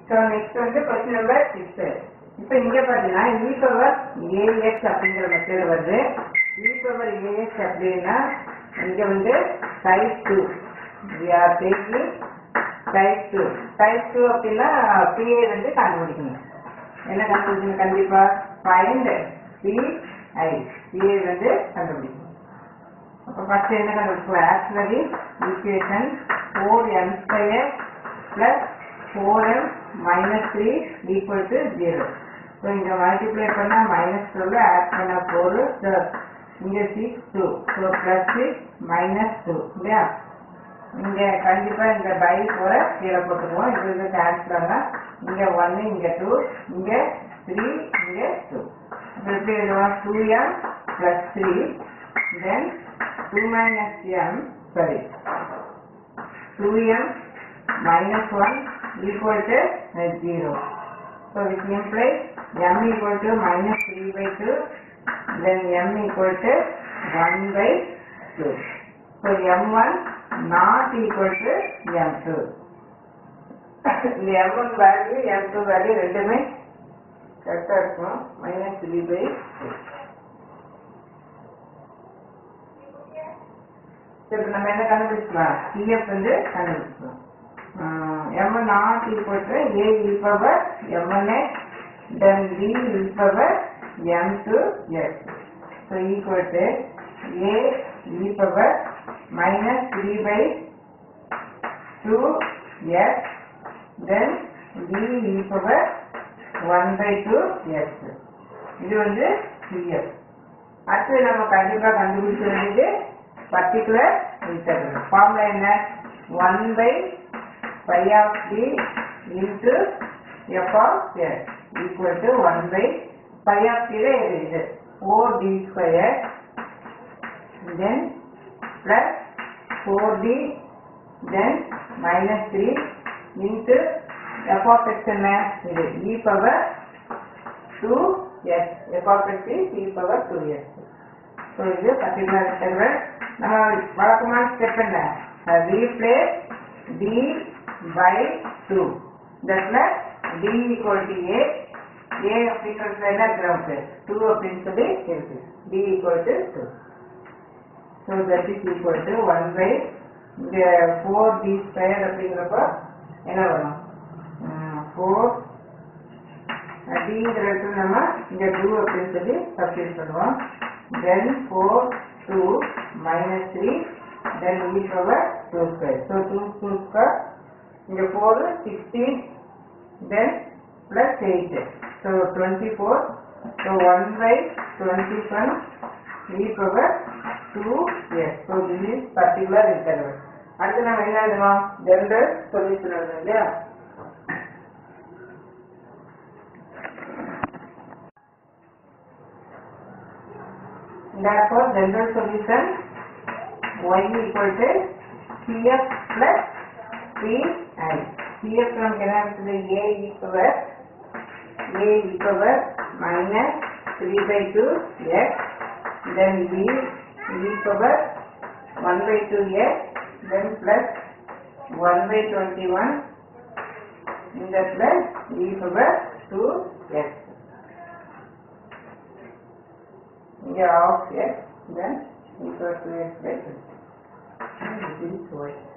So next வந்து question number six இப்போ இங்க பார்த்தீங்கன்னா இ பவர் ஏஎக்ஸ் அப்படிங்கிற மெத்தட் வருது இ பவர் ஏஎக்ஸ் அப்படின்னா இங்க வந்து type two we are taking type two type two அப்படின்னா பிஏ வந்து கண்டுபிடிக்கணும் என்ன கண்டுபிடிக்கணும் கண்டிப்பா ஃபைண்ட் பிஐ பிஏ வந்து கண்டுபிடிக்கணும் அப்போ ஃபர்ஸ்ட் என்ன கண்டுபிடிக்கலாம் actually equation four m square plus four m minus three equal to zero so இங்கே மல்டிப்ளை பண்ணால் மைனஸ் டுவெல் ஆட் பண்ண ஃபோரு இங்கே six two so plus six minus two இல்லையா இங்க கண்டிப்பா இந்த பை போற கீழே போட்டுக்குவோம் இது இது கேன்சல் ஆனா இங்க ஒன்னு இங்க டூ இங்க த்ரீ இங்க டூ இப்போ எப்படி எழுதுவோம் two m plus three then two minus m sorry two m minus one equal to zero so which implies m equal to minus three by two then m equal to one by two so m one not equal to M2. இந்த M1 value M2 value ரெண்டுமே கரெக்டாக இருக்கும் minus three by இப்போ நம்ம என்ன கண்டுபிடிச்சலாம் CF வந்து கண்டுபிடிச்சலாம் m not equal to a e power m one x then b e power m two x so equal to a e power minus 3 by 2 x then b e power 1 by 2 x இது வந்து cf அடுத்து நம்ம கண்டிப்பா கண்டுபிடிக்க வேண்டியது particular interval formula என்ன 1 by phi of t into f of s equal to 1 by phi of t இது 4 d square then plus 4d then minus 3 into f of x என்ன இது e power 2x f of x is e power 2x so இது particular interval நம்ம வழக்கமான step என்ன replace d by 2 தட்ல d equal to a a அப்படிங்கிறது என்ன ground 2 அப்படின்னு சொல்லி இருக்கு d equal to 2 So that is equal to 1 by இந்த 4d square அப்படிங்கிறப்ப என்ன வரும் 4 அப்படிங்கிற இடத்துல நம்ம இந்த 2 அப்படின்னு சொல்லி சப்ஸ்டியூட் பண்ணுவோம் then 4 2 minus 3 then e power 2 square so 2 2 square இங்க 4 16 then plus 8 so 24 so 1 by 21 e power 2 yes so this is particular interval அடுத்து நம்ம என்ன எழுதணும் ஜெனரல் சொல்யூஷன் எழுதணும் இல்லையா therefore general solution y equal to cf plus pi cf நமக்கு என்ன இருக்குது a e power a e power minus 3 by 2 x then b e power 1 by 2 x then plus 1 by 21 in the plus e power 2 x இங்கே of x then e power 2 x by 2 this is y